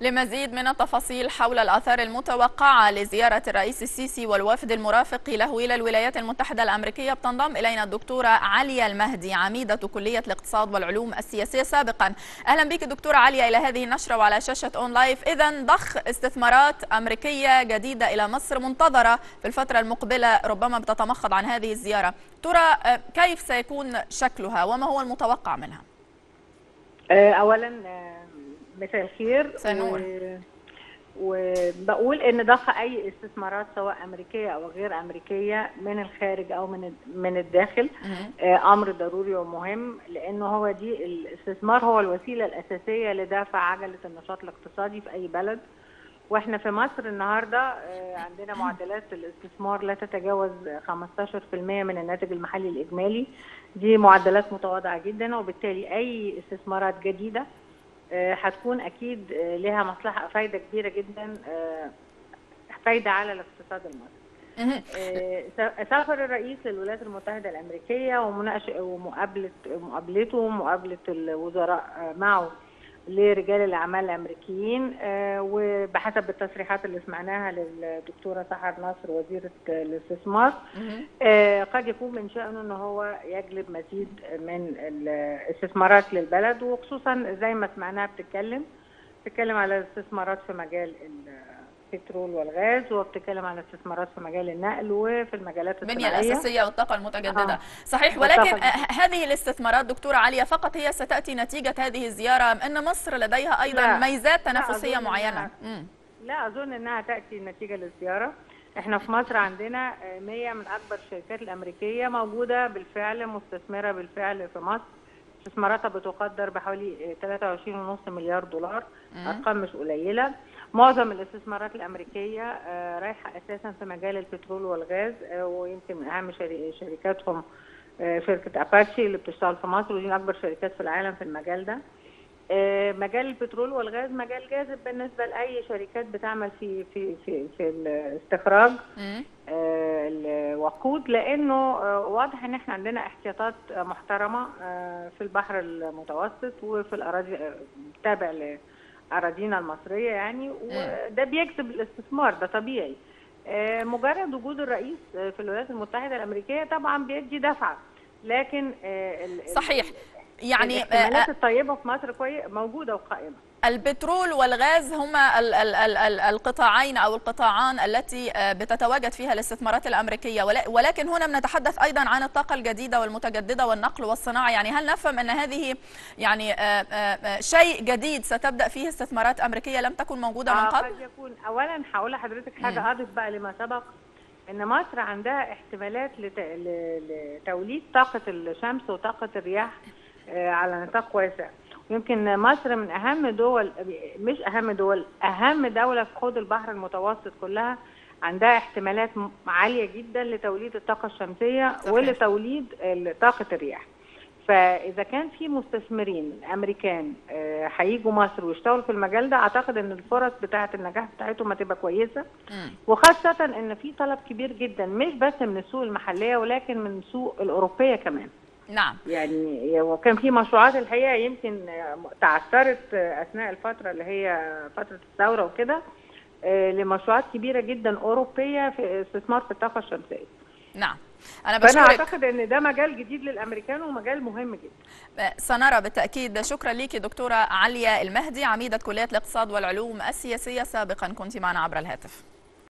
لمزيد من التفاصيل حول الآثار المتوقعة لزيارة الرئيس السيسي والوفد المرافق له إلى الولايات المتحدة الأمريكية بتنضم إلينا الدكتورة عليا المهدي عميدة كلية الاقتصاد والعلوم السياسية سابقا أهلا بك دكتورة عليا إلى هذه النشرة وعلى شاشة أون لايف إذا ضخ استثمارات أمريكية جديدة إلى مصر منتظرة في الفترة المقبلة ربما بتتمخض عن هذه الزيارة ترى كيف سيكون شكلها وما هو المتوقع منها؟ اولا مساء الخير سنور. وبقول ان ضخ اي استثمارات سواء امريكيه او غير امريكيه من الخارج او من من الداخل امر ضروري ومهم لانه هو دي الاستثمار هو الوسيله الاساسيه لدفع عجله النشاط الاقتصادي في اي بلد واحنا في مصر النهارده عندنا معدلات الاستثمار لا تتجاوز 15% من الناتج المحلي الاجمالي دي معدلات متواضعه جدا وبالتالي اي استثمارات جديده هتكون اكيد لها مصلحه فايده كبيره جدا فايده على الاقتصاد المصري. سافر الرئيس للولايات المتحده الامريكيه ومناقشه ومقابله مقابلته ومقابله الوزراء معه لرجال الاعمال الامريكيين وبحسب التصريحات اللي سمعناها للدكتوره سحر نصر وزيره الاستثمار قد يكون من شانه ان هو يجلب مزيد من الاستثمارات للبلد وخصوصا زي ما سمعناها بتتكلم بتتكلم على الاستثمارات في مجال البترول والغاز وبتتكلم عن استثمارات في مجال النقل وفي المجالات البنيه الاساسيه والطاقه المتجدده آه. صحيح ولكن هذه الاستثمارات دكتوره عليا فقط هي ستاتي نتيجه هذه الزياره ان مصر لديها ايضا لا. ميزات تنافسيه لا معينه إنها لا اظن انها تاتي نتيجه للزياره احنا في مصر عندنا 100 من اكبر الشركات الامريكيه موجوده بالفعل مستثمره بالفعل في مصر استثماراتها بتقدر بحوالي 23.5 مليار دولار ارقام مش قليله معظم الاستثمارات الامريكيه رايحه اساسا في مجال البترول والغاز ويمكن من اهم شركاتهم شركه اباتشي اللي بتشتغل في مصر ودي من اكبر شركات في العالم في المجال ده مجال البترول والغاز مجال جاذب بالنسبه لاي شركات بتعمل في في في في الاستخراج الوقود لانه واضح ان احنا عندنا احتياطات محترمه في البحر المتوسط وفي الاراضي تابع اراضينا المصريه يعني وده بيجذب الاستثمار ده طبيعي مجرد وجود الرئيس في الولايات المتحده الامريكيه طبعا بيدي دفعه لكن صحيح يعني الاحتمالات الطيبه في مصر موجوده وقائمه البترول والغاز هما ال ال ال ال القطاعين او القطاعان التي بتتواجد فيها الاستثمارات الامريكيه ولكن هنا بنتحدث ايضا عن الطاقه الجديده والمتجدده والنقل والصناعه يعني هل نفهم ان هذه يعني شيء جديد ستبدا فيه استثمارات امريكيه لم تكن موجوده من قبل؟ قد يكون اولا هقول لحضرتك حاجه اضف بقى لما سبق ان مصر عندها احتمالات لتوليد طاقه الشمس وطاقه الرياح على نطاق واسع يمكن مصر من اهم دول مش اهم دول اهم دوله في حوض البحر المتوسط كلها عندها احتمالات عاليه جدا لتوليد الطاقه الشمسيه صحيح. ولتوليد طاقه الرياح فاذا كان في مستثمرين امريكان هيجوا مصر ويشتغلوا في المجال ده اعتقد ان الفرص بتاعه النجاح بتاعتهم هتبقى كويسه م. وخاصه ان في طلب كبير جدا مش بس من السوق المحليه ولكن من السوق الاوروبيه كمان نعم يعني وكان في مشروعات الحقيقه يمكن تعثرت اثناء الفتره اللي هي فتره الثوره وكده لمشروعات كبيره جدا اوروبيه في استثمار في الطاقه الشمسيه. نعم انا بشكرك فانا اعتقد ان ده مجال جديد للامريكان ومجال مهم جدا. سنرى بالتاكيد شكرا ليكي دكتوره عليا المهدي عميده كليه الاقتصاد والعلوم السياسيه سابقا كنت معنا عبر الهاتف.